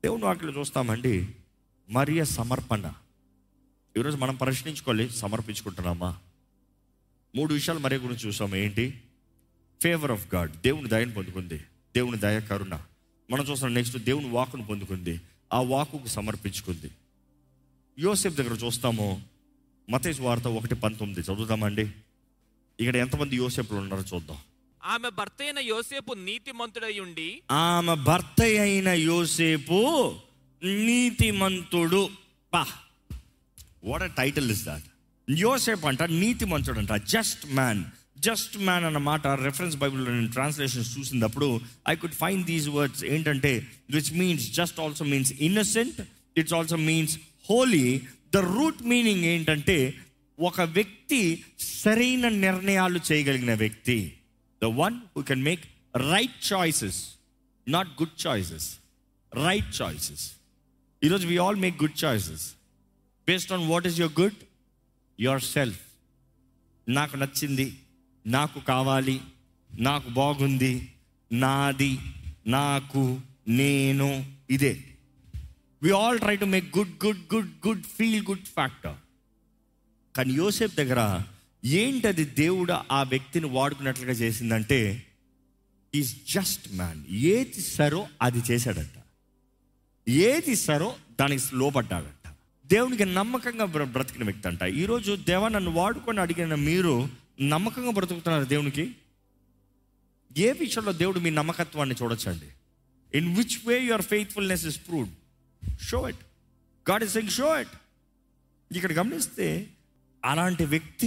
దేవుని వాక్యలో చూస్తామండి మరియ సమర్పణ ఈరోజు మనం ప్రశ్నించుకోవాలి సమర్పించుకుంటున్నామా మూడు విషయాలు మరియ గురించి చూసాము ఏంటి ఫేవర్ ఆఫ్ గాడ్ దేవుని దయను పొందుకుంది దేవుని దయ కరుణ మనం చూస్తున్నాం నెక్స్ట్ దేవుని వాకును పొందుకుంది ఆ వాకుకు సమర్పించుకుంది యోసేపు దగ్గర చూస్తాము మతేసు వార్త ఒకటి పంతొమ్మిది చదువుతామండి ఇక్కడ ఎంతమంది యోసేపులు ఉన్నారో చూద్దాం ఆమె భర్త అయిన యోసేపు నీతిమంతుడై ఉండి ఆమె భర్త అయిన యోసేపు నీతిమంతుడు పా వాట్ టైటిల్ ఇస్ దాట్ యోసేపు అంట నీతిమంతుడు అంట జస్ట్ మ్యాన్ జస్ట్ మ్యాన్ అన్న మాట రెఫరెన్స్ బైబిల్లో నేను ట్రాన్స్లేషన్స్ చూసినప్పుడు I could find these words ఏంటంటే which means just also means innocent it's also means holy the root meaning ఏంటంటే ఒక వ్యక్తి సరైన నిర్ణయాలు చేయగలిగిన వ్యక్తి the one who can make right choices not good choices right choices ఈరోజు we all make good choices based on what is your good yourself నాకు నచ్చింది నాకు కావాలి నాకు బాగుంది నాది నాకు నేను ఇదే we all try to make good good good good feel good factor కానీ యోసేఫ్ దగ్గర ఏంటది దేవుడు ఆ వ్యక్తిని వాడుకున్నట్లుగా చేసిందంటే ఈజ్ జస్ట్ మ్యాన్ ఏది సరో అది చేశాడంట ఏది సరో దానికి లోపడ్డాడంట దేవునికి నమ్మకంగా బ్ర- బ్రతికిన వ్యక్తి అంట ఈరోజు దేవ నన్ను వాడుకొని అడిగిన మీరు నమ్మకంగా బ్రతుకుతున్నారు దేవునికి ఏ విషయంలో దేవుడు మీ నమ్మకత్వాన్ని చూడొచ్చండి in which way your faithfulness is proved show it God is saying show it ఇక్కడ గమనిస్తే అలాంటి వ్యక్తి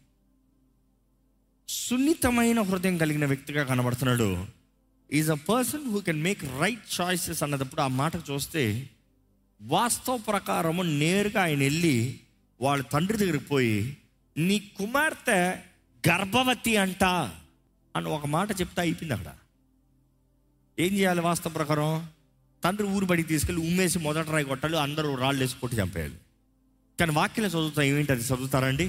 సున్నితమైన హృదయం కలిగిన వ్యక్తిగా కనబడుతున్నాడు is a person who can make right choices అన్నదప్పుడు ఆ మాట చూస్తే వాస్తవ ప్రకారము నేరుగా ఆయన వెళ్ళి వాళ్ళ తండ్రి దగ్గరికి పోయి నీ కుమార్తె గర్భవతి అంట అని ఒక మాట చెప్తే అయిపోయింది అక్కడ ఏం చేయాలి వాస్తవ ప్రకారం తండ్రి ఊరు బడికి తీసుకెళ్ళి ఉమ్మేసి మొదట రాయి కొట్టాలి అందరూ రాళ్ళు వేసి కొట్టి చంపేయాలి కానీ వాక్యం చదువుతా ఏమిటి అది చదువుతారండి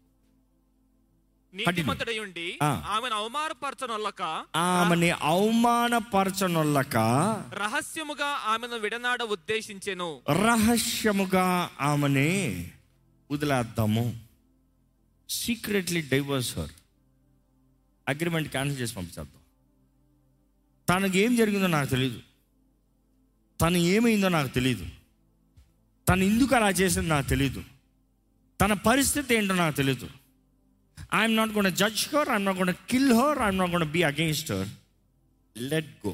నీతిమంతుడై ఉండి ఆ. ఆమెను అవమానపరచనొల్లక ఆమెని అవమానపరచనొల్లక రహస్యముగా ఆమెను విడనాడ ఉద్దేశించెను రహస్యముగా ఆమెని వదిలేద్దాము secretly divorce her agreement cancel చేసి పంపించేద్దాం తనకి ఏం జరిగిందో నాకు తెలియదు తను ఏమైందో నాకు తెలియదు తను ఎందుకు అలా చేసిందో నాకు తెలియదు తన పరిస్థితి ఏంటో నాకు తెలియదు I'm not gonna judge her I'm not gonna kill her I'm not gonna be against her let go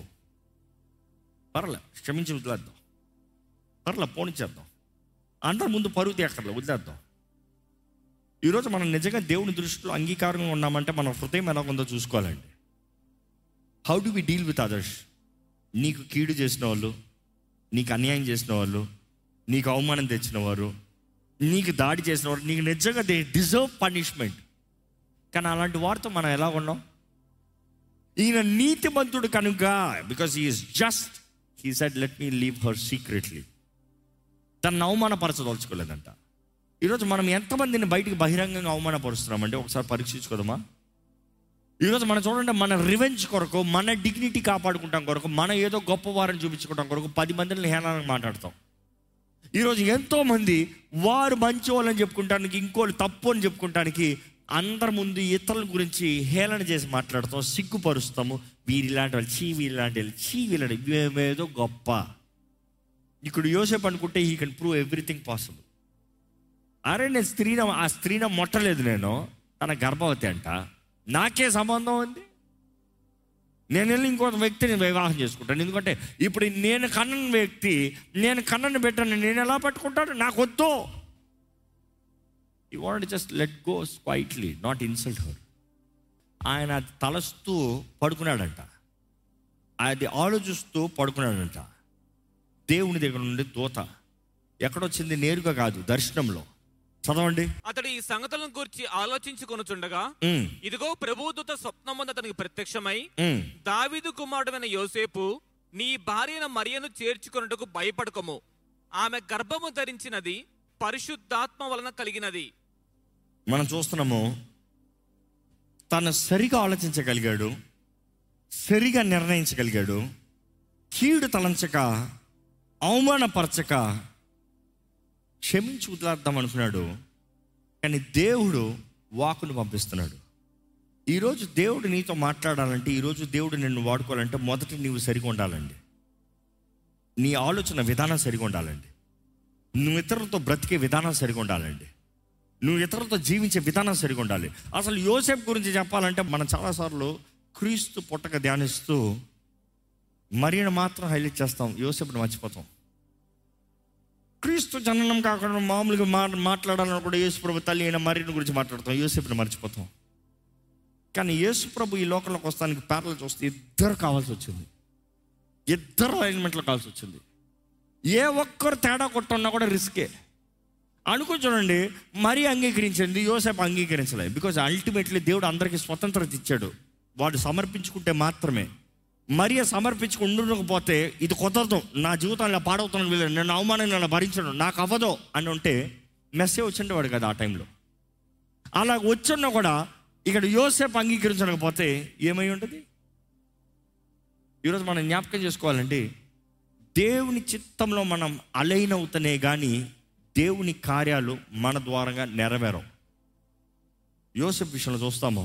పర్లే క్షమించి వదిలేద్దాం పర్లే పోనిచ్చేద్దాం అందరి ముందు పరువు తీయక్కర్లే వదిలేద్దాం ఈరోజు మనం నిజంగా దేవుని దృష్టిలో అంగీకారంగా ఉన్నామంటే మన హృదయం ఎలా ఉందో చూసుకోవాలండి how do we deal with others నీకు కీడు చేసిన వాళ్ళు నీకు అన్యాయం చేసిన వాళ్ళు నీకు అవమానం తెచ్చిన వారు నీకు దాడి చేసిన వారు నీకు నిజంగా దే డిజర్వ్ పనిష్మెంట్ కానీ అలాంటి వారితో మనం ఎలా ఉన్నాం ఈయన నీతిమంతుడు కనుక because is just he said let me leave her secretly తను అవమానపరచదలుచుకోలేదంట ఈరోజు మనం ఎంతమందిని బయటికి బహిరంగంగా అవమానపరుస్తున్నామంటే ఒకసారి పరీక్షించుకోదమా ఈరోజు మనం చూడండి మన రివెంజ్ కొరకు మన డిగ్నిటీ కాపాడుకుంటాం కొరకు మన ఏదో గొప్ప వారిని చూపించుకుంటాం కొరకు పది మందిని హేళనగా మాట్లాడతాం ఈరోజు ఎంతో మంది వారు మంచి వాళ్ళని చెప్పుకుంటానికి ఇంకోళ్ళు తప్పు అని చెప్పుకుంటానికి అందరి ముందు ఇతరుల గురించి హేళన చేసి మాట్లాడతాం సిగ్గుపరుస్తాము వీరి ఇలాంటి వాళ్ళు చీ వీళ్ళలాంటి వాళ్ళు చీ వీళ్ళని మేమేదో గొప్ప ఇక్కడ యోసేపు అనుకుంటే ఈ కెన్ ప్రూవ్ ఎవ్రీథింగ్ పాసిబుల్ అరే నేను స్త్రీన ఆ స్త్రీన మొట్టలేదు నేను తన గర్భవతి అంట నాకే సంబంధం ఉంది నేను వెళ్ళి ఇంకొక వ్యక్తిని వివాహం చేసుకుంటాను ఎందుకంటే ఇప్పుడు నేను కన్నని వ్యక్తి నేను కన్నని పెట్టాను నేను ఎలా పట్టుకుంటాను నాకు వద్దు you want just let go quietly not insult her ఆయన అది తలస్తూ పడుకున్నాడంట అది ఆలోచిస్తూ పడుకున్నాడంట దేవుని దగ్గర నుండి దూత ఎక్కడొచ్చింది నేరుగా కాదు దర్శనంలో చదవండి అతడు ఈ సంగతులను గురించి ఆలోచించుకొనుచుండగా ఉమ్, ఇదిగో ప్రభుదూత స్వప్నమందు అతనికి ప్రత్యక్షమై ఉమ్. దావీదు కుమారుడైన యోసేపు నీ భార్యను మరియను చేర్చుకొనుటకు భయపడకము ఆమె గర్భము ధరించినది పరిశుద్ధాత్మ వలన కలిగినది మనం చూస్తున్నాము తను సరిగా ఆలోచించగలిగాడు సరిగా నిర్ణయించగలిగాడు కీడు తలంచక అవమానపరచక క్షమించి వదిలేద్దాం అనుకున్నాడు కానీ దేవుడు వాకును పంపిస్తున్నాడు ఈరోజు దేవుడు నీతో మాట్లాడాలంటే ఈరోజు దేవుడు నిన్ను వాడుకోవాలంటే మొదట నీవు సరిగా ఉండాలండి నీ ఆలోచన విధానం సరిగా ఉండాలండి నువ్వు ఇతరులతో బ్రతికే విధానం సరిగా ఉండాలండి నువ్వు ఇతరులతో జీవించే విధానం సరిగా ఉండాలి అసలు యోసేపు గురించి చెప్పాలంటే మనం చాలాసార్లు క్రీస్తు పుట్టక ధ్యానిస్తూ మరియను మాత్రం హైలైట్ చేస్తాం యోసేపుని మర్చిపోతాం క్రీస్తు జననం కాకుండా మామూలుగా మా మాట్లాడాలని కూడా యేసుప్రభు తల్లి అయిన మరియను గురించి మాట్లాడతాం యోసేపుని మర్చిపోతాం కానీ యేసుప్రభు ఈ లోకంలోకి వస్తానికి పేర్లు చూస్తే ఇద్దరు కావాల్సి వచ్చింది ఇద్దరు అలైన్మెంట్లో కావాల్సి వచ్చింది ఏ ఒక్కరు తేడా కొట్టున్నా కూడా రిస్కే అనుకో చూడండి మరీ అంగీకరించింది యోసేపు అంగీకరించలేదు బికాజ్ అల్టిమేట్లీ దేవుడు అందరికీ స్వతంత్రత ఇచ్చాడు వాడు సమర్పించుకుంటే మాత్రమే మరియ సమర్పించుకుండకపోతే ఇది కుదరదు నా జీవితంలో పాడవుతాను వీళ్ళు నేను అవమానం నన్ను భరించను నాకు అవ్వదు అని ఉంటే మెస్సే వచ్చిండేవాడు కదా ఆ టైంలో అలా వచ్చున్నా కూడా ఇక్కడ యోసేపు అంగీకరించకపోతే ఏమై ఉంటుంది ఈరోజు మనం జ్ఞాపకం చేసుకోవాలండి దేవుని చిత్తంలో మనం అలైన్ అవుతనే కానీ దేవుని కార్యాలు మన ద్వారంగా నెరవేరవు యోసెఫ్ విషయంలో చూస్తాము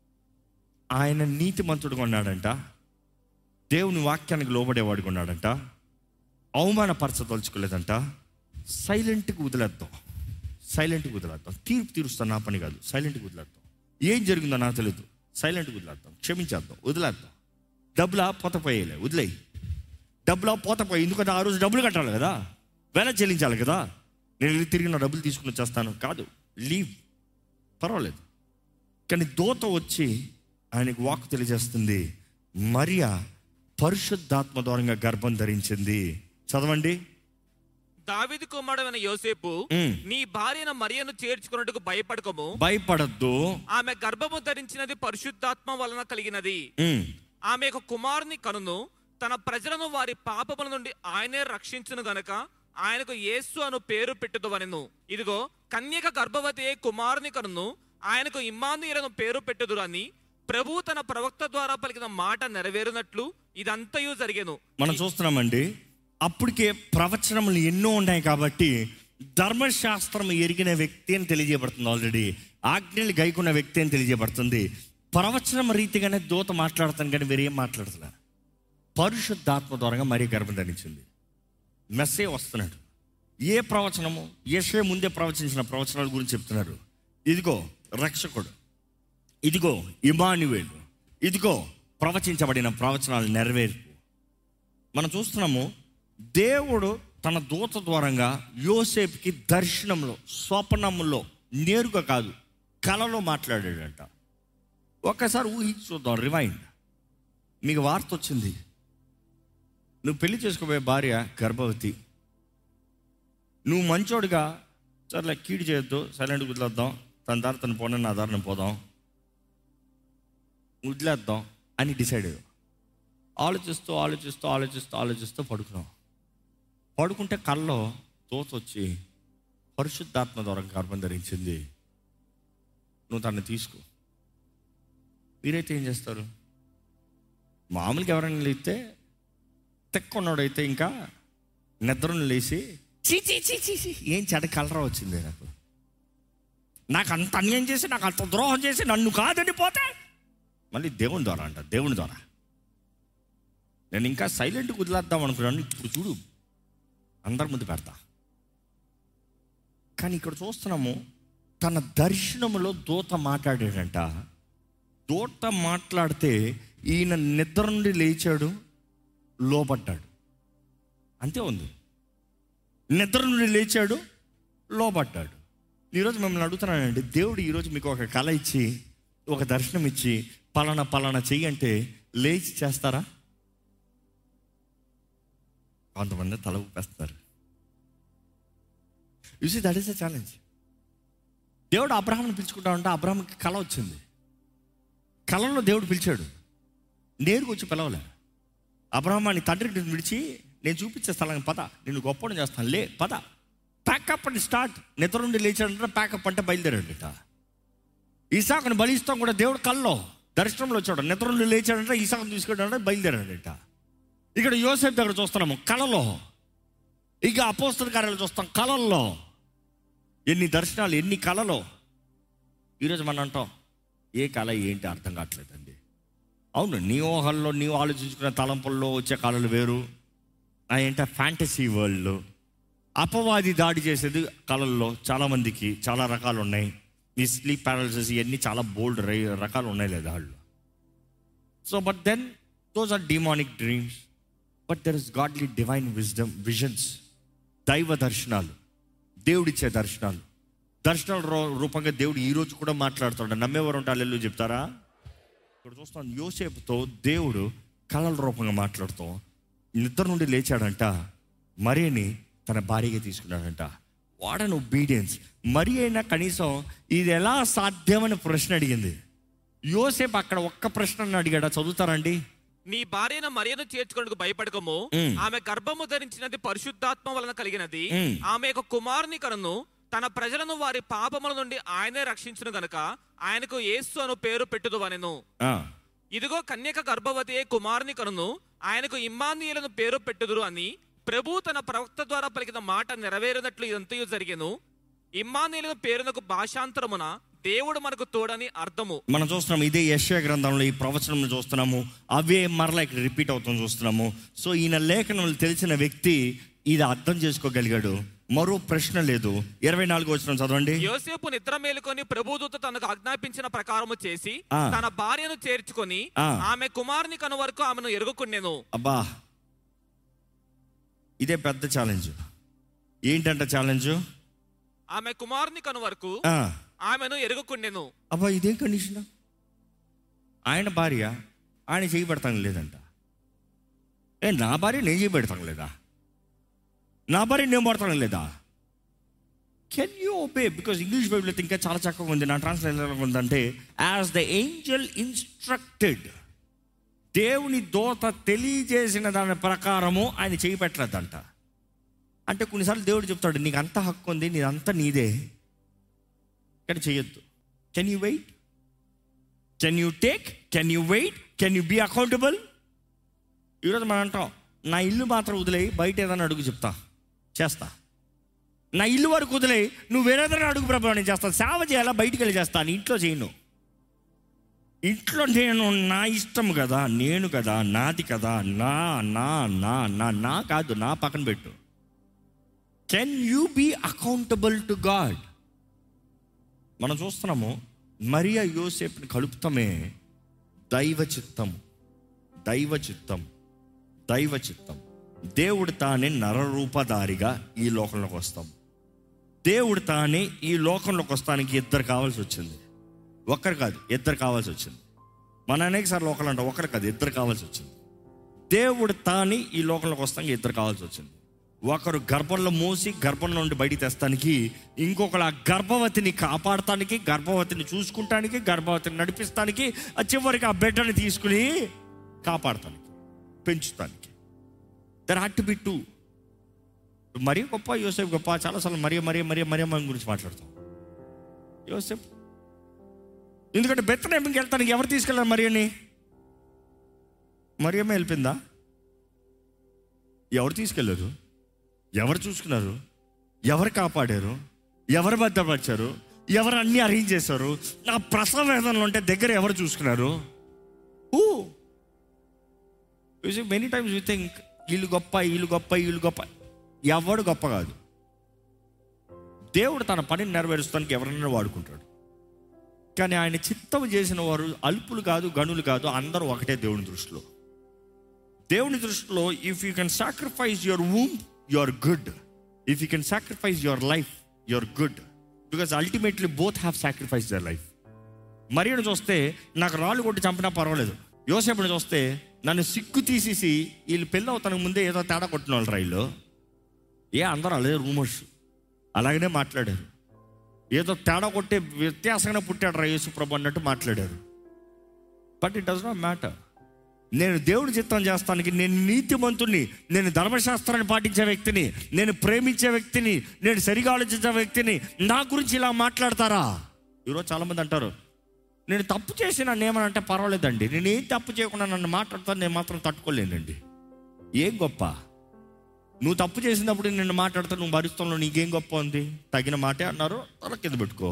ఆయన నీతిమంతుడుగా ఉన్నాడంట దేవుని వాక్యానికి లోబడేవాడుగా ఉన్నాడంట అవమానపరచదలుచుకోలేదంట సైలెంట్గా వదిలేద్దాం సైలెంట్గా వదిలేద్దాం తీర్పు తీరుస్తాను నా పని కాదు సైలెంట్గా వదిలేద్దాం ఏం జరిగిందో నాకు తెలియదు సైలెంట్గా వదిలేద్దాం క్షమించేద్దాం వదిలేద్దాం డబ్బులా పోత పోయేలే వదిలేయి డబ్బులా పోత పోయి ఎందుకంటే ఆ రోజు డబ్బులు కట్టాలి కదా వెల చెల్లించాలి కదా నేను వెళ్ళి తిరిగి నా డబ్బులు తీసుకుని వచ్చేస్తాను కాదు లీవ్ పర్వాలేదు కానీ దోత వచ్చి ఆయనకు వాక్ తెలియజేస్తుంది మరియా పరిశుద్ధాత్మ ద్వారంగా గర్భం ధరించింది చదవండి దావిది కుమారుడైన యోసేపు ఉమ్. నీ భార్యన మరియను చేర్చుకున్నట్టుకు భయపడకము భయపడద్దు ఆమె గర్భము ధరించినది పరిశుద్ధాత్మ వలన కలిగినది ఉమ్. ఆమె ఒక కుమారుని కనును తన ప్రజలను వారి పాపముల నుండి ఆయనే రక్షించును గనక ఆయనకు యేసు అను పేరు పెట్టుదువనెను ఇదిగో కన్యక గర్భవతి అయి కుమారుని కనును ఆయనకు ఇమ్మానుయేలను పేరు పెట్టుదురు అని ప్రభువు తన ప్రవక్త ద్వారా పలికిన మాట నెరవేరునట్లు ఇదంతయు జరిగెను మనం చూస్తున్నామండి అప్పటికే ప్రవచనములు ఎన్నో ఉన్నాయి కాబట్టి ధర్మశాస్త్రం ఎరిగిన వ్యక్తి అని తెలియజేయబడుతుంది ఆల్రెడీ ఆజ్ఞలు గైకున్న వ్యక్తి అని తెలియజేయబడుతుంది ప్రవచనం రీతిగానే దూత మాట్లాడతాను కానీ వేరేం మాట్లాడుతున్నా పరిశుద్ధాత్మ ద్వారా మరీ గర్భం ధరించింది మెస్సే వస్తున్నాడు ఏ ప్రవచనము యెషయా ముందే ప్రవచించిన ప్రవచనాల గురించి చెప్తున్నారు ఇదిగో రక్షకుడు ఇదిగో ఇమానువేలు ఇదిగో ప్రవచించబడిన ప్రవచనాలు నెరవేర్పు మనం చూస్తున్నాము దేవుడు తన దూత ద్వారంగా యోసేపుకి దర్శనంలో స్వప్నంలో నేరుగా కాదు కలలో మాట్లాడాడంట ఒక్కసారి ఊహించి చూద్దాం రిమైండ్ మీకు వార్త వచ్చింది నువ్వు పెళ్లి చేసుకోబోయే భార్య గర్భవతి నువ్వు మంచోడుగా సర్లే కీడు చేయొద్దు సైలెంట్గా వదిలేద్దాం తన దారి తను పోనీ నా దారిని పోదాం వదిలేద్దాం అని డిసైడ్ అయ్యావు ఆలోచిస్తూ ఆలోచిస్తూ ఆలోచిస్తూ ఆలోచిస్తూ పడుకున్నావు పడుకుంటే కల్లో తోత వచ్చి పరిశుద్ధాత్మ ద్వారా గర్భం ధరించింది నువ్వు తనని తీసుకో మీరైతే ఏం చేస్తారు మామూలుగా ఎవరైనా లేస్తే తెక్కున్నాడైతే ఇంకా నిద్రను లేచి చీ చీ చీ చీ చీ, ఏం చెడ కలరా వచ్చింది నాకు నాకు అంత అన్యాయం చేసి నాకు అంత ద్రోహం చేసి నన్ను కాదని పోతే మళ్ళీ దేవుని ద్వారా అంట దేవుని ద్వారా నేను ఇంకా సైలెంట్గా వదిలేద్దాం అనుకున్నాను ఇప్పుడు చూడు అందరి ముందు పెడతా కానీ ఇక్కడ చూస్తున్నాము తన దర్శనములో దూత మాట్లాడాడంట దూత మాట్లాడితే ఈయన నిద్ర నుండి లేచాడు లోపడ్డాడు అంతే ఉంది నిద్ర నుండి లేచాడు లోపడ్డాడు ఈరోజు మిమ్మల్ని అడుగుతున్నానండి దేవుడు ఈరోజు మీకు ఒక కళ ఇచ్చి ఒక దర్శనం ఇచ్చి పలానా పలానా చెయ్యి అంటే లేచి చేస్తారా కొంతమంది తల ఊపేస్తారు you see that is a challenge దేవుడు అబ్రహాంని పిలుచుకుంటా ఉంటే అబ్రహాంకి కళ వచ్చింది కళలో దేవుడు పిలిచాడు నేరుగా వచ్చి పిలవలే అబ్రహం అని తండ్రికి విడిచి నేను చూపించే స్థలం పద నిన్ను గొప్పని చేస్తాను లే పద ప్యాకప్ అని స్టార్ట్ నిద్ర నుండి లేచాడంటే ప్యాకప్ అంటే బయలుదేరాడట ఈసాకుని బలిస్తాం కూడా దేవుడు కల్లో దర్శనంలో వచ్చాడు నిద్ర నుండి లేచాడంటే ఈసాకుని తీసుకెళ్ళాడంటే బయలుదేరాడట ఇక్కడ యోసేపు దగ్గర చూస్తున్నాము కళలో ఇక అపోస్తల కార్యాలు చూస్తాం కళల్లో ఎన్ని దర్శనాలు ఎన్ని కళలో ఈరోజు మనం అంటాం ఏ కళ ఏంటి అర్థం కావట్లేదండి అవును నీ ఊహల్లో నీవు ఆలోచించుకున్న తలంపుల్లో వచ్చే కళలు వేరు ఆ ఏంటో ఫ్యాంటసీ వరల్డ్లో అపవాది దాడి చేసేది కళల్లో చాలామందికి చాలా రకాలు ఉన్నాయి ఈ స్లీప్ ప్యారలసిస్ ఇవన్నీ చాలా బోల్డ్ రకాలు ఉన్నాయి లేదా వాళ్ళు so but then those are demonic dreams but there is godly divine wisdom visions దైవ దర్శనాలు దేవుడిచ్చే దర్శనాలు దర్శనాల రూ- రూపంగా దేవుడు ఈ రోజు కూడా మాట్లాడుతాడు నమ్మేవారు ఉంటే అల్లెలు చెప్తారా ఇక్కడ చూస్తాను యోసేపుతో దేవుడు కళల రూపంగా మాట్లాడుతూ నిద్ర నుండి లేచాడంట మరియని తన భార్యగా తీసుకున్నాడంట వాడన్ ఒబీడియన్స్ మరి అయినా కనీసం ఇది ఎలా సాధ్యమని ప్రశ్న అడిగింది యోసేపు అక్కడ ఒక్క ప్రశ్న అడిగాడా చదువుతారండి నీ భార్యను మరియను చేర్చుకునేందుకు భయపడకము మ్. ఆమె గర్భము ధరించినది పరిశుద్ధాత్మ వలన కలిగినది మ్. ఆమె యొక్క కుమారుని కనును తన ప్రజలను వారి పాపముల నుండి ఆయనే రక్షించును గనుక ఆయనకు యేసు అను పేరు పెట్టుదు అనెను ఆ, ఇదిగో కన్యక గర్భవతి అయి కుమారుని కనును ఆయనకు ఇమ్మానియులను పేరు పెట్టుదురు అని ప్రభు తన ప్రవక్త ద్వారా పలికిన మాట నెరవేరినట్లు ఇదంతయు జరిగెను ఇమ్మానియులను పేరునకు భాషాంతరమున దేవుడు మనకు తోడని అర్థము మనం చూస్తున్నాం ఇదే యశ్య గ్రంథంలో ఈ ప్రవచనం చూస్తున్నాము అవే మరలా ఇక్కడ రిపీట్ అవుతాం చూస్తున్నాము సో ఈయన లేఖనం తెలిసిన వ్యక్తి ఇది అర్థం చేసుకోగలిగాడు మరో ప్రశ్న లేదు ఇరవై నాలుగు వచ్చిన చదవండి యోసేపు నిద్ర మేలుకొని ప్రభుదూత తనకు ఆజ్ఞాపించిన ప్రకారము చేసి ఆ. తన భార్యను చేర్చుకొని ఆ. ఆమె కుమారుని కను వరకు ఆమెను ఎరుగుకున్నెను అబ్బా ఇదే పెద్ద ఛాలెంజ్ ఏంటంట ఛాలెంజ్ ఆమె కుమారుని కను వరకు ఆమెను ఎరుగుకున్నెను అబ్బా ఇదేం కండిషన్ ఆయన భార్య ఆయన చేయి పెడతాను లేదంట ఏ నా భార్య నేను చేయి పెడతాను లేదా నా భార్య నేను పడతాను లేదా can you obey because English Bible ఇంకా చాలా చక్కగా ఉంది నా ట్రాన్స్లేషన్ ఉందంటే యాజ్ ద ఏంజల్ ఇన్స్ట్రక్టెడ్ దేవుని దోత తెలియజేసిన దాని ప్రకారము ఆయన చేయి పెట్టలేదంట అంటే కొన్నిసార్లు దేవుడు చెప్తాడు నీకు అంత హక్కు ఉంది నీదంతా నీదే కానీ చేయొద్దు can you wait can you take can you wait can you be accountable ఈరోజు మనం అంటాం నా ఇల్లు మాత్రం వదిలేయి బయట ఏదైనా అడుగు చెప్తా చేస్తా నా ఇల్లు వరకు వదిలేయి నువ్వు వేరేదైనా అడుగు ప్రభావం నేను చేస్తాను సేవ చేయాలా బయటికి వెళ్ళి చేస్తాను ఇంట్లో చేయను ఇంట్లో నేను నా ఇష్టం కదా నేను కదా నాది కదా నా నా నా నా నా కాదు నా పక్కన పెట్టు can you be accountable to God మనం చూస్తున్నాము మరియా యోసేపుని కలుపుతామే దైవ చిత్తం దైవ చిత్తం దైవ చిత్తం దేవుడు తానే నరరూపధారిగా ఈ లోకంలోకి వస్తాం దేవుడు తానే ఈ లోకంలోకి వస్తానికి ఇద్దరు కావాల్సి వచ్చింది ఒక్కరు కాదు ఇద్దరు కావాల్సి వచ్చింది మన అనేక సార్లు ఒకరు అంటాం ఒకరు కాదు ఇద్దరు కావాల్సి వచ్చింది దేవుడు తాని ఈ లోకంలోకి వస్తానికి ఇద్దరు కావాల్సి వచ్చింది ఒకరు గర్భంలో మోసి గర్భం నుండి బయటికి తెస్తానికి ఇంకొకరు ఆ గర్భవతిని కాపాడటానికి గర్భవతిని చూసుకుంటానికి గర్భవతిని నడిపిస్తానికి ఆ చివరికి ఆ బిడ్డని తీసుకుని కాపాడటానికి పెంచుతానికి there had to be two మరీ గొప్ప యోసేపు గొప్ప చాలాసార్లు మరీ మరీ మరీ మరీ మన గురించి మాట్లాడతాం యోసేపు ఎందుకంటే బెత్తనేమికి వెళ్తానికి ఎవరు తీసుకెళ్ళారు మరియని మరియమ్మ వెళ్ళిపోయిందా ఎవరు తీసుకెళ్ళారు ఎవరు చూసుకున్నారు ఎవరు కాపాడారు ఎవరు భద్రపరిచారు ఎవరు అన్ని అరేంజ్ చేశారు నా ప్రసవ వేదనలు ఉంటే దగ్గర ఎవరు చూసుకున్నారు మెనీ టైమ్స్ యూ థింక్ వీళ్ళు గొప్ప వీళ్ళు గొప్ప వీళ్ళు గొప్ప ఎవడు గొప్ప కాదు దేవుడు తన పనిని నెరవేరుస్తానికి ఎవరైనా వాడుకుంటాడు కానీ ఆయన చిత్తం చేసిన వారు అల్పులు కాదు గనులు కాదు అందరూ ఒకటే దేవుని దృష్టిలో దేవుని దృష్టిలో if you can sacrifice your womb you are good if you can sacrifice your life you are good because ultimately both have sacrifice their life మరియను చూస్తే నాకు రాళ్ళు కొట్టి చంపినా పర్వాలేదు యోసేపుని చూస్తే నన్ను సిక్కు తీసేసి వీళ్ళు పెళ్ళి అవుతానికి ముందే ఏదో తేడా కొట్టిన వాళ్ళు రైల్లో ఏ అందరూ అలాగే రూమర్స్ అలాగనే మాట్లాడారు ఏదో తేడా కొట్టే వ్యత్యాసంగా పుట్టాడు రా యేసు ప్రభు అన్నట్టు మాట్లాడారు but it does not matter నేను దేవుని చిత్తం చేస్తానికి నేను నీతిమంతుని నేను ధర్మశాస్త్రాన్ని పాటించే వ్యక్తిని నేను ప్రేమించే వ్యక్తిని నేను సరిగా ఆలోచించే వ్యక్తిని నా గురించి ఇలా మాట్లాడతారా ఈరోజు చాలామంది అంటారు నేను తప్పు చేసి నన్ను ఏమని అంటే పర్వాలేదండి నేను ఏం తప్పు చేయకుండా నన్ను మాట్లాడతాను నేను మాత్రం తట్టుకోలేనండి ఏం గొప్ప నువ్వు తప్పు చేసినప్పుడు నిన్ను మాట్లాడితే నువ్వు భరిస్తాను నీకేం గొప్ప ఉంది తగిన మాటే అన్నారు తల కింద పెట్టుకో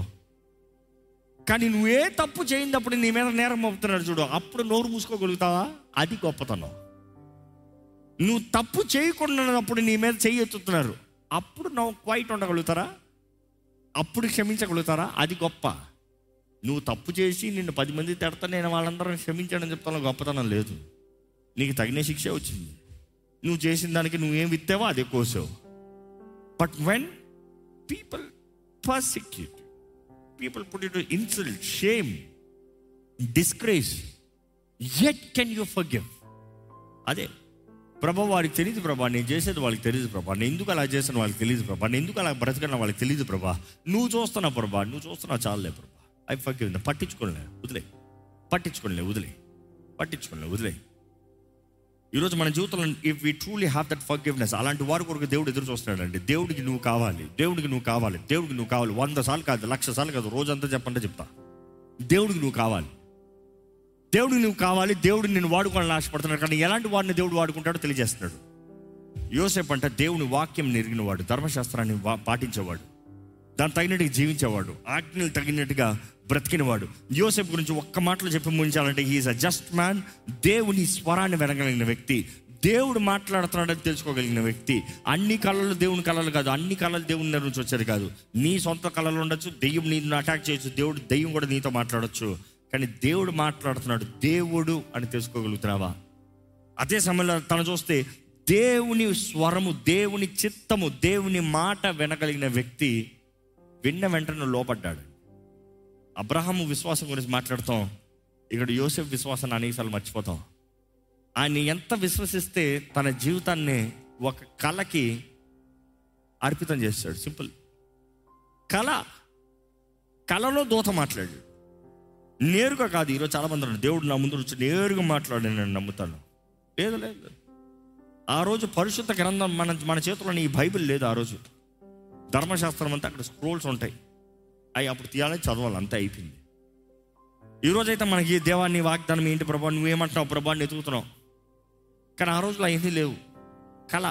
కానీ నువ్వే తప్పు చేయనప్పుడు నీ మీద నేరం మోపుతున్నాడు చూడు అప్పుడు నోరు మూసుకోగలుగుతావా అది గొప్పతనం నువ్వు తప్పు చేయకుండా ఉన్నప్పుడు నీ మీద చెయ్యి ఎత్తుతున్నారు అప్పుడు నువ్వు క్వైట్ ఉండగలుగుతారా అప్పుడు క్షమించగలుగుతారా అది గొప్ప నువ్వు తప్పు చేసి నిన్ను పది మంది తిడతా నేను వాళ్ళందరం క్షమించాడని చెప్తాను గొప్పతనం లేదు నీకు తగిన శిక్ష వచ్చింది నువ్వు చేసిన దానికి నువ్వేం విత్తావో అదే కోసావు but when people persecute people put it insult shame disgrace at can you forgive అదే ప్రభా వారికి తెలియదు ప్రభా నేను చేసేది వాళ్ళకి తెలియదు ప్రభా నేను ఎందుకు అలా చేసిన వాళ్ళకి తెలియదు ప్రభా నేను ఎందుకు అలా బ్రతకన్నా వాళ్ళకి తెలియదు ప్రభా నువ్వు చూస్తున్నావు ప్రభా నువ్వు చూస్తున్నావు చాలులే ప్రభా ఐ ఫర్గివ్ పట్టించుకోలే వదిలే పట్టించుకోలే వదిలే పట్టించుకోలే వదిలే ఈరోజు మన జీవితంలో if we truly have that forgiveness అలాంటి వారి కొరకు దేవుడు ఎదురు చూస్తున్నాడండి దేవుడికి నువ్వు కావాలి దేవుడికి నువ్వు కావాలి దేవుడికి నువ్వు కావాలి వంద సార్లు కాదు లక్ష సార్లు కాదు రోజంతా చెప్పంటే చెప్తా దేవుడికి నువ్వు కావాలి దేవుడికి నువ్వు కావాలి దేవుడు నేను వాడుకోవాలని ఆశపడుతున్నాడు కానీ ఎలాంటి వాడిని దేవుడు వాడుకుంటాడో తెలియజేస్తున్నాడు యోసేపు అంటే దేవుని వాక్యం నెరిగిన వాడు ధర్మశాస్త్రాన్ని వా- పాటించేవాడు దాని తగినట్టుగా జీవించేవాడు ఆజ్ఞలు తగినట్టుగా బ్రతికినవాడు యోసేపు గురించి ఒక్క మాటలో చెప్పి ముంచాలంటే హీఈస్ అ జస్ట్ మ్యాన్ దేవుని స్వరాన్ని వినగలిగిన వ్యక్తి దేవుడు మాట్లాడుతున్నాడని తెలుసుకోగలిగిన వ్యక్తి అన్ని కళలు దేవుని కళలు కాదు అన్ని కళలు దేవుని దగ్గర నుంచి వచ్చేది కాదు నీ సొంత కళలు ఉండొచ్చు దెయ్యం నిన్ను అటాక్ చేయొచ్చు దేవుడు దెయ్యం కూడా నీతో మాట్లాడొచ్చు కానీ దేవుడు మాట్లాడుతున్నాడు దేవుడు అని తెలుసుకోగలుగుతున్నావా అదే సమయంలో తను చూస్తే దేవుని స్వరము దేవుని చిత్తము దేవుని మాట వినగలిగిన వ్యక్తి విన్న వెంటనే లోపడ్డాడు అబ్రహాము విశ్వాసం గురించి మాట్లాడతాం ఇక్కడ యోసెఫ్ విశ్వాసాన్ని అనేకసార్లు మర్చిపోతాం ఆయన ఎంత విశ్వసిస్తే తన జీవితాన్ని ఒక కళకి అర్పితం చేస్తాడు సింపుల్ కళ కళలో దూత మాట్లాడాడు నేరుగా కాదు ఈరోజు చాలా మంది ఉన్నారు దేవుడు నా ముందు వచ్చి నేరుగా మాట్లాడి నేను నమ్ముతాను లేదు లేదు లేదు. ఆ రోజు పరిశుద్ధ గ్రంథం మన మన చేతిలో ఈ బైబిల్ లేదు ఆ రోజు ధర్మశాస్త్రం అంతా అక్కడ స్క్రోల్స్ ఉంటాయి అవి అప్పుడు తీయాలని చదవాలి అంతా అయిపోయింది ఈ రోజైతే మనకి దేవాన్ని వాగ్దానం ఏంటి ప్రభా నువ్వేమంటున్నావు ప్రభా అని ఎతుకుతున్నావు కానీ ఆ రోజులో అవన్నీ లేవు కళ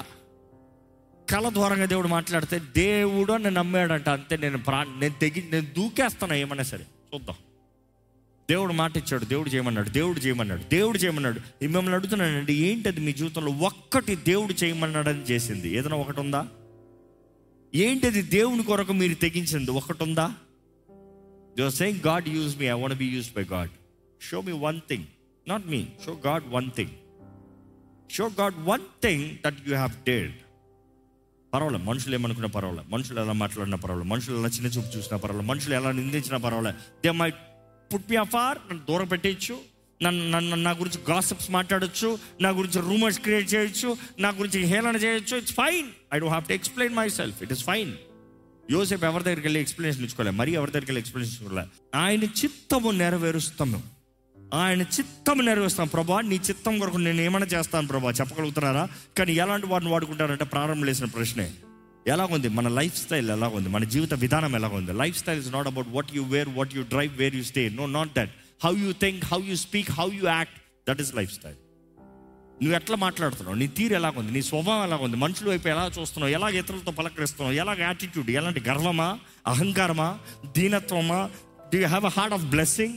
కళ ద్వారంగా దేవుడు మాట్లాడితే దేవుడు అని నమ్మాడంట అంతే నేను ప్రా నేను తెగి నేను దూకేస్తాను ఏమన్నా సరే చూద్దాం దేవుడు మాట ఇచ్చాడు దేవుడు చేయమన్నాడు దేవుడు చేయమన్నాడు దేవుడు చేయమన్నాడు ఈ మిమ్మల్ని అడుగుతున్నానండి ఏంటది మీ జీవితంలో ఒక్కటి దేవుడు చేయమన్నాడని చేసింది ఏదైనా ఒకటి ఉందా ఏంటది దేవుని కొరకు మీరు తెగించింది ఒకటి ఉందా they saying God use me I want be use by God show me one thing not me show God one thing show God one thing that you have did పర్వాలేదు మనుషులు ఏమనుకున్నా పర్వాలేదు మనుషులు ఎలా మాట్లాడినా పర్వాలేదు మనుషులు ఎలా చిన్న చూపు చూసినా పర్వాలేదు మనుషులు ఎలా నిందించినా పర్వాలేదు they may put me afar నన్ను దూరం పెట్టేయచ్చు నన్ను నన్ను నా గురించి గాసిప్స్ మాట్లాడొచ్చు నా గురించి రూమర్స్ క్రియేట్ చేయొచ్చు నా గురించి హేళన చేయొచ్చు it's fine I don't have to explain myself it is fine యోసేపు ఎవరి దగ్గరికి వెళ్ళి ఎక్స్ప్లెనేషన్ ఇచ్చుకోలే మరి ఎవరి దగ్గరికి వెళ్ళి ఎక్స్ప్లెనేషన్ ఇచ్చుకోలే ఆయన చిత్తము నెరవేరుస్తాము ఆయన చిత్తం నెరవేరుస్తాం ప్రభా నీ చిత్తం కొరకు నేను ఏమైనా చేస్తాను ప్రభా చెప్పగలుగుతున్నారా కానీ ఎలాంటి వాడిని వాడుకుంటారంటే ప్రారంభం లేసిన ప్రశ్నే ఎలాగుంది మన లైఫ్ స్టైల్ ఎలాగుంది మన జీవిత విధానం ఎలాగుంది lifestyle is not about what you wear what you drive where you stay no not that how you think how you speak how you act that is lifestyle నువ్వు ఎట్లా మాట్లాడుతున్నావు నీ తీరు ఎలాగుంది నీ స్వభావం ఎలాగుంది మనుషుల వైపు ఎలా చూస్తున్నావు ఎలా ఇతరులతో పలకరిస్తున్నావు ఎలాగ యాటిట్యూడ్ ఎలాంటి గర్వమా అహంకారమా దీనత్వమా do you have a heart of blessing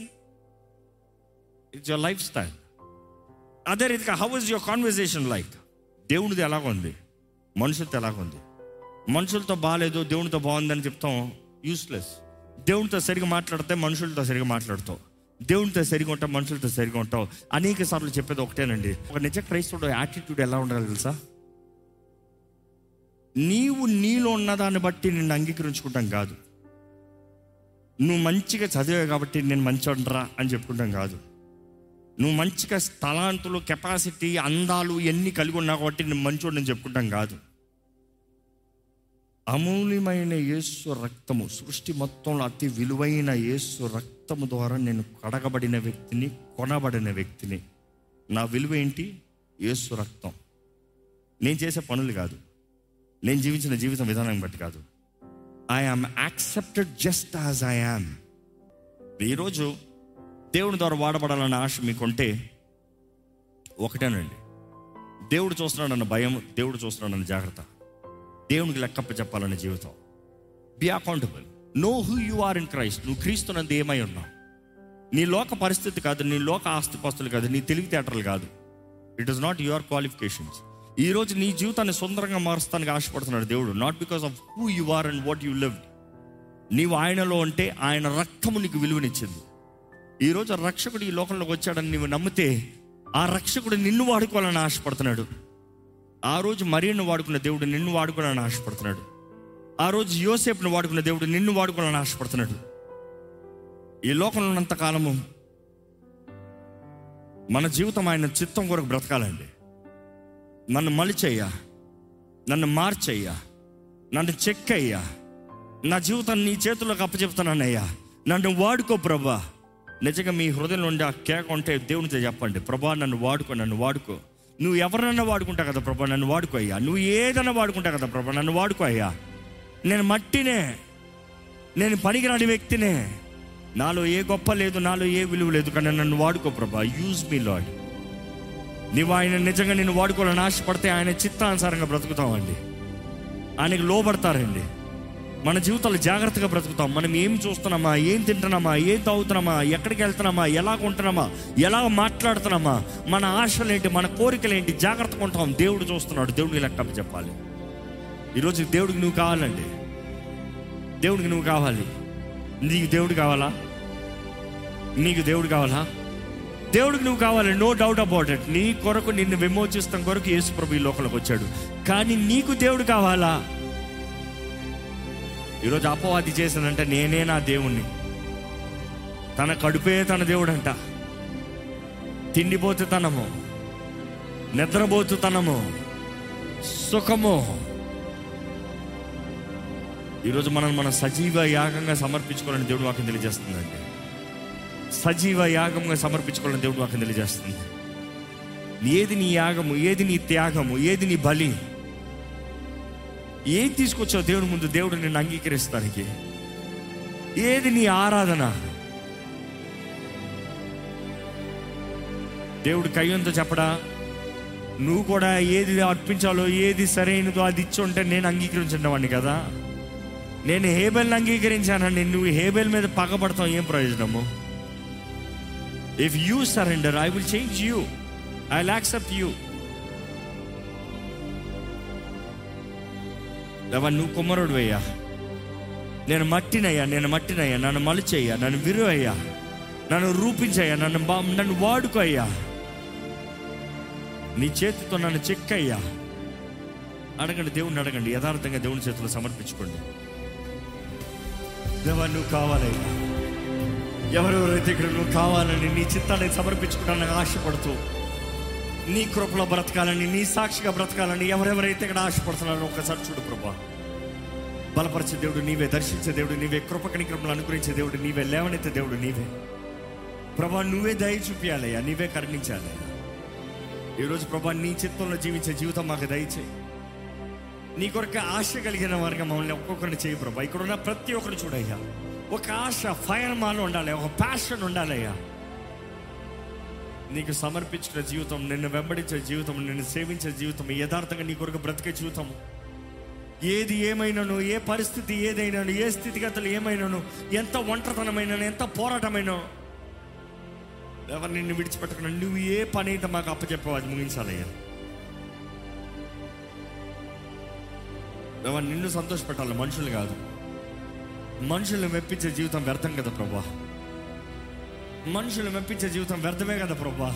it's your lifestyle అదే రీతిగా how is your conversation like దేవునిది ఎలాగుంది మనుషులతో ఎలాగుంది మనుషులతో బాగాలేదు దేవునితో బాగుందని చెప్తాం యూస్లెస్ దేవునితో సరిగా మాట్లాడితే మనుషులతో సరిగా మాట్లాడతావు దేవునితో సరిగా ఉంటావు మనుషులతో సరిగా ఉంటావు అనేక సార్లు చెప్పేది ఒకటేనండి ఒక నిజ క్రైస్తవుడు యాటిట్యూడ్ ఎలా ఉండాలి తెలుసా నీవు నీలో ఉన్నదాన్ని బట్టి నిన్ను అంగీకరించుకుంటాం కాదు నువ్వు మంచిగా చదివావు కాబట్టి నేను మంచోడ్రా అని చెప్పుకుంటాం కాదు నువ్వు మంచిగా స్థలాంతులు కెపాసిటీ అందాలు ఎన్ని కలిగి ఉన్నావు కాబట్టి నేను మంచోడు నేను చెప్పుకుంటాం కాదు అమూల్యమైన యేసు రక్తము సృష్టి మొత్తంలో అతి విలువైన యేసు రక్తము ద్వారా నేను కడగబడిన వ్యక్తిని కొనబడిన వ్యక్తిని నా విలువ ఏంటి యేసు రక్తం నేను చేసే పనులు కాదు నేను జీవించిన జీవిత విధానం బట్టి కాదు I am accepted just as I am ఈరోజు దేవుని ద్వారా వాడబడాలన్న ఆశ మీకుంటే ఒకటేనండి దేవుడు చూస్తున్నాడన్న భయం దేవుడు చూస్తున్నాడన్న జాగ్రత్త దేవునికి లెక్కప్ప చెప్పాలన్న జీవితం be accountable no who you are in Christ నువ్వు క్రీస్తునందు ఏమై ఉన్నావు నీ లోక పరిస్థితి కాదు నీ లోక ఆస్తిపాస్తులు కాదు నీ తెలివితేటలు కాదు it is not your qualifications ఈ రోజు నీ జీవితాన్ని సుందరంగా మారుస్తానికి ఆశపడుతున్నాడు దేవుడు not because of who you are and what you live నీవు ఆయనలో ఉంటే ఆయన రక్తము నీకు విలువనిచ్చింది ఈ రోజు రక్షకుడు ఈ లోకంలోకి వచ్చాడని నీవు నమ్మితే ఆ రక్షకుడు నిన్ను వాడుకోవాలని ఆశపడుతున్నాడు ఆ రోజు మరియను వాడుకున్న దేవుడు నిన్ను వాడుకోవాలని ఆశపడుతున్నాడు ఆ రోజు యోసేపును వాడుకున్న దేవుడు నిన్ను వాడుకోవాలని ఆశపడుతున్నాడు ఈ లోకంలో ఉన్నంత కాలము మన జీవితం ఆయన చిత్తం కొరకు బ్రతకాలండి నన్ను మలిచయ్యా నన్ను మార్చయ్యా నన్ను చెక్కయ్యా నా జీవితాన్ని నీ చేతుల్లోకి అప్పచెప్తున్నానయ్యా నన్ను వాడుకో ప్రభా నిజంగా మీ హృదయంలో ఉండే ఆ కేక ఉంటే దేవునితో చెప్పండి ప్రభా నన్ను వాడుకో నన్ను వాడుకో నువ్వు ఎవరినన్నా వాడుకుంటా కదా ప్రభా నన్ను వాడుకో అయ్యా నువ్వు ఏదైనా వాడుకుంటా కదా ప్రభా నన్ను వాడుకో అయ్యా నేను మట్టినే నేను పనికిరాని వ్యక్తినే నాలో ఏ గొప్ప లేదు నాలో ఏ విలువ లేదు కానీ నన్ను వాడుకో ప్రభా యూజ్ మీ లాడ్ నీవు ఆయన నిజంగా నేను వాడుకోవాలని ఆశపడితే ఆయన చిత్తానుసారంగా బ్రతుకుతామండి ఆయనకి లోబడతారండి మన జీవితాలు జాగ్రత్తగా బ్రతుకుతాం మనం ఏం చూస్తున్నామా ఏం తింటున్నామా ఏం తాగుతున్నామా ఎక్కడికి వెళ్తున్నామా ఎలా ఉంటున్నామా ఎలా మాట్లాడుతున్నామా మన ఆశలేంటి మన కోరికలేంటి జాగ్రత్తగా ఉంటాం దేవుడు చూస్తున్నాడు దేవుడికి లెక్క చెప్పాలి ఈరోజు దేవుడికి నువ్వు కావాలండి దేవుడికి నువ్వు కావాలి నీకు దేవుడు కావాలా నీకు దేవుడు కావాలా దేవుడికి నువ్వు కావాలి నో డౌట్ అబౌట్ ఇట్ నీ కొరకు నిన్ను విమోచిస్తాం కొరకు యేసు ప్రభు ఈ లోకంలోకి వచ్చాడు కానీ నీకు దేవుడు కావాలా ఈరోజు అపవాది చేశానంటే నేనే నా దేవుణ్ణి తన కడుపే తన దేవుడంట తిండిపోతే తనము నిద్రపోతు తనము సుఖము ఈరోజు మనం మన సజీవ యాగంగా సమర్పించుకోవాలని దేవుడు వాక్యం తెలియజేస్తుందండి సజీవ యాగంగా సమర్పించుకోవాలని దేవుడు వాక్యం తెలియజేస్తుంది ఏది నీ యాగము ఏది నీ త్యాగము ఏది నీ బలి ఏం తీసుకొచ్చావు దేవుడి ముందు దేవుడు నిన్ను అంగీకరిస్తానికి ఏది నీ ఆరాధన దేవుడు కయ్యంతో చెప్పడా నువ్వు కూడా ఏది అర్పించాలో ఏది సరైనదో అది ఇచ్చి ఉంటే నేను అంగీకరించినవాడిని కదా నేను హేబెల్ని అంగీకరించానండి నువ్వు హేబెల్ మీద పగబడతావు ఏం ప్రయోజనము if you surrender I will change you I will accept you లేవా నువ్వు కుమ్మరుడు అయ్యా నేను మట్టినయ్యా నేను మట్టినయ్యా నన్ను మలిచయ్యా నన్ను విరు అయ్యా నన్ను రూపించయ్యా నన్ను బా నన్ను వాడుకో అయ్యా నీ చేతితో నన్ను చెక్కయ్యా అడగండి దేవుణ్ణి అడగండి యథార్థంగా దేవుని చేతిలో సమర్పించుకోండి దేవా నువ్వు కావాలయ్యా ఎవరెవరైతే ఇక్కడ నువ్వు కావాలని నీ చిత్తాన్ని సమర్పించుకోవడానికి ఆశపడుతూ నీ కృపలో బ్రతకాలని నీ సాక్షిగా బ్రతకాలని ఎవరెవరైతే ఇక్కడ ఆశపడుతున్నారో ఒకసారి చూడు ప్రభా బలపరిచే దేవుడు నీవే దర్శించే దేవుడు నీవే కృపకని కృపలు అనుగ్రహించే దేవుడు నీవే లేవనెత్తే దేవుడు నీవే ప్రభా నువ్వే దయ చూపించాలయ్యా నీవే కరుణించాలయ్యా ఈరోజు ప్రభా నీ చిత్తంలో జీవించే జీవితం మాకు దయచేయి నీ కొరకు ఆశ కలిగిన వారిగా మమ్మల్ని ఒక్కొక్కరిని చేయి ప్రభా ఇక్కడ ఉన్న ప్రతి ఒక్కరు చూడయ్యా ఒక ఆశ ఫైర్ మాలో ఉండాలి ఒక ప్యాషన్ ఉండాలయ్యా నీకు సమర్పించిన జీవితం నిన్ను వెంబడించే జీవితం నిన్ను సేవించే జీవితం యథార్థంగా నీ కొరకు బ్రతికే జీవితం ఏది ఏమైనాను ఏ పరిస్థితి ఏదైనాను ఏ స్థితిగతులు ఏమైనాను ఎంత ఒంటరితనమైనాను ఎంత పోరాటమైనా ఎవరు నిన్ను విడిచిపెట్టకుండా నువ్వు ఏ పని అయితే మాకు అప్పచెప్పావు అది ముగించాలయ్యా ఎవరు నిన్ను సంతోషపెట్టాలి మనుషులు కాదు మనుషులు మెప్పించే జీవితం వ్యర్థం కదా ప్రభా మనుషులు మెప్పించే జీవితం వ్యర్థమే కదా ప్రభా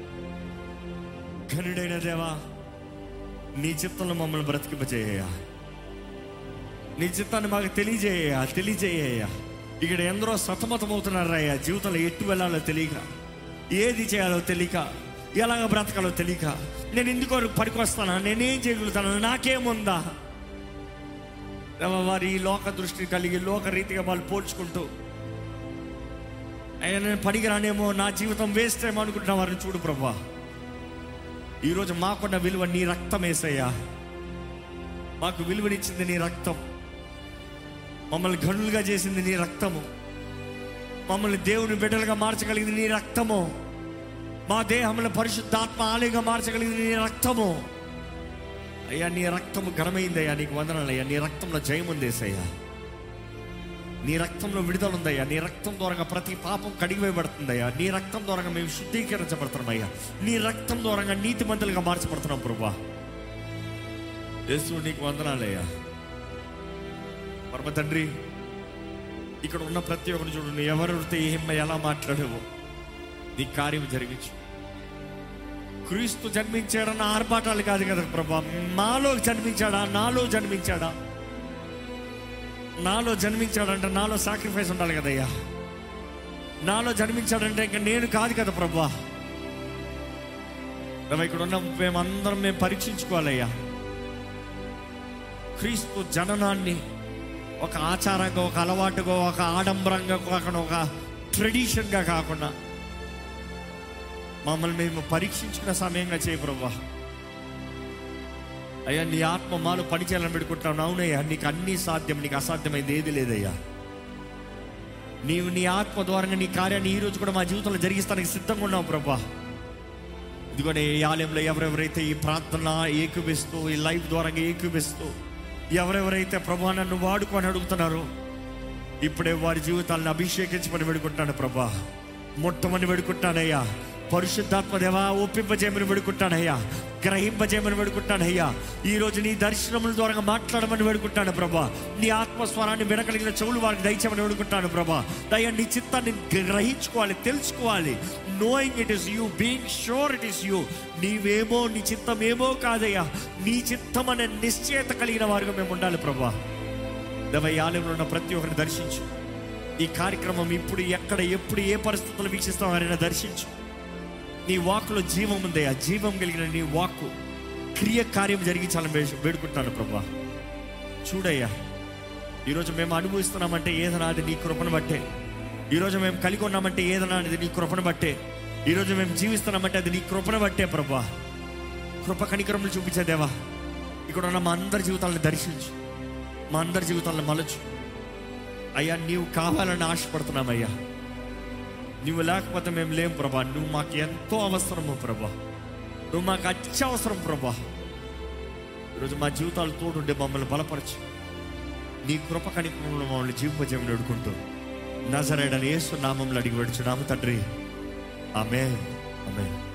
ఘనుడైన దేవా నీ చిత్తంలో మమ్మల్ని బ్రతికింపచేయ నీ చిత్తాన్ని మాకు తెలియజేయ తెలియజేయ ఇక్కడ ఎందరో సతమతమవుతున్నారయ్యా జీవితంలో ఎట్టు వెళ్ళాలో తెలియక ఏది చేయాలో తెలియక ఎలాగ బ్రతకాలో తెలియక నేను ఎందుకో పనికొస్తానా నేనేం చేయగలుగుతాను నాకేముందా దేవా, వారి ఈ లోక దృష్టిని కలిగి లోక రీతిగా వాళ్ళు పోల్చుకుంటూ అయ్యా నేను పనికి రానేమో నా జీవితం వేస్ట్ ఏమో అనుకుంటున్న వారిని చూడు ప్రభా ఈరోజు మాకున్న విలువ నీ రక్తం వేసయ్యా మాకు విలువనిచ్చింది నీ రక్తం మమ్మల్ని గనులుగా చేసింది నీ రక్తము మమ్మల్ని దేవుని బిడ్డలుగా మార్చగలిగింది నీ రక్తము మా దేహంలో పరిశుద్ధాత్మ ఆలయంగా మార్చగలిగింది నీ రక్తము అయ్యా నీ రక్తము ఘనమైందయ్యా నీకు వందనాలయ్యా నీ రక్తంలో జయం ఉందేసయ్యా నీ రక్తంలో విడుదల ఉందయ్యా నీ రక్తం ద్వారా ప్రతి పాపం కడిగివేయబడుతుందయ్యా నీ రక్తం ద్వారా మేము శుద్ధీకరించబడుతున్నామయ్యా నీ రక్తం ద్వారా నీతి మంతులుగా మార్చబడుతున్నాం ప్రభా యేసు నీకు వందనాలయ్యా పరమ తండ్రి ఇక్కడ ఉన్న ప్రతి ఒక్కరు చూడండి ఎవరితో ఏం ఎలా మాట్లాడేవో నీ కార్యం జరిగించు క్రీస్తు జన్మించాడన్న ఆర్భాటాలు కాదు కదా ప్రభా మాలో జన్మించాడా నాలో జన్మించాడా నాలో జన్మించాడంటే నాలో సాక్రిఫైస్ ఉండాలి కదయ్యా నాలో జన్మించాడంటే ఇంకా నేను కాదు కదా ప్రభా ప్రభా, ఇక్కడ ఉన్న మేమందరం మేము పరీక్షించుకోవాలయ్యా క్రీస్తు జననాన్ని ఒక ఆచారంగా ఒక అలవాటుగా ఒక ఆడంబరంగా కాకుండా ఒక ట్రెడిషన్గా కాకుండా మమ్మల్ని మేము పరీక్షించుకున్న సమయంగా చేయ ప్రభా అయ్యా నీ ఆత్మ మాలో పనిచేయాలని పెట్టుకుంటాను అవునయ్యా నీకు అన్నీ సాధ్యం నీకు అసాధ్యమైంది ఏది లేదయ్యా నీవు నీ ఆత్మ ద్వారా నీ కార్యాన్ని ఈ రోజు కూడా మా జీవితంలో జరిగిస్తానికి సిద్ధంగా ఉన్నావు ప్రభా ఇదిగోనే ఈ ఆలయంలో ఎవరెవరైతే ఈ ప్రార్థన ఏకీపిస్తూ ఈ లైవ్ ద్వారా ఏకీపిస్తూ ఎవరెవరైతే ప్రభా నన్ను వాడుకొని అడుగుతున్నారో ఇప్పుడే వారి జీవితాలను అభిషేకించమని వేడుకుంటాను ప్రభా మొట్టమని వేడుకుంటానయ్యా పరిశుద్ధాత్మ దేవా ఒప్పింపజేయమని వేడుకుంటానయ్యా గ్రహింపజేయమని వేడుకుంటానయ్యా ఈ రోజు నీ దర్శనముల ద్వారా మాట్లాడమని వేడుకుంటాను ప్రభా నీ ఆత్మస్వరాన్ని వినగలిగిన చెవులు వారికి దయచేయమని వేడుకుంటాను ప్రభా దయ నీ చిత్తాన్ని గ్రహించుకోవాలి తెలుసుకోవాలి knowing it is you being sure it is you నీవేమో నీ చిత్తం ఏమో కాదయ్యా నీ చిత్తం అనే నిశ్చయత కలిగిన వారుగా మేము ఉండాలి ప్రభా దేవ ఈ ఆలయంలో ఉన్న ప్రతి ఒక్కరిని దర్శించు ఈ కార్యక్రమం ఇప్పుడు ఎక్కడ ఎప్పుడు ఏ పరిస్థితుల్లో వీక్షిస్తాం వారిని దర్శించు నీ వాక్కులో జీవం ఉంది ఆ జీవం కలిగిన నీ వాక్కు క్రియ కార్యం జరిగించాలని వే- వేడుకుంటున్నాను ప్రభా చూడయ్యా ఈరోజు మేము అనుభవిస్తున్నామంటే ఏదైనా అది నీ కృపను బట్టే ఈరోజు మేము కలిగి ఉన్నామంటే ఏదైనా అది నీ కృపను బట్టే ఈరోజు మేము జీవిస్తున్నామంటే అది నీ కృపను బట్టే ప్రభా కృప కనికరములు చూపించే దేవా ఇక్కడ ఉన్న మా అందరి జీవితాలను దర్శించు మా అందరి జీవితాలను మలచు అయ్యా నీవు కావాలని ఆశపడుతున్నామయ్యా నువ్వు లేకపోతే మేము లేం ప్రభా నువ్వు మాకు ఎంతో అవసరము ప్రభా నువ్వు మాకు అత్యవసరం ప్రభా ఈరోజు మా జీవితాలు తోడుండే మమ్మల్ని బలపరచు నీ కృప కనికరంలో మమ్మల్ని జీవింపజేయమని అడుగుకుంటూ నజరేడని యేసు నామంలో అడిగి వెడుచున్నాము తండ్రి ఆమె ఆమె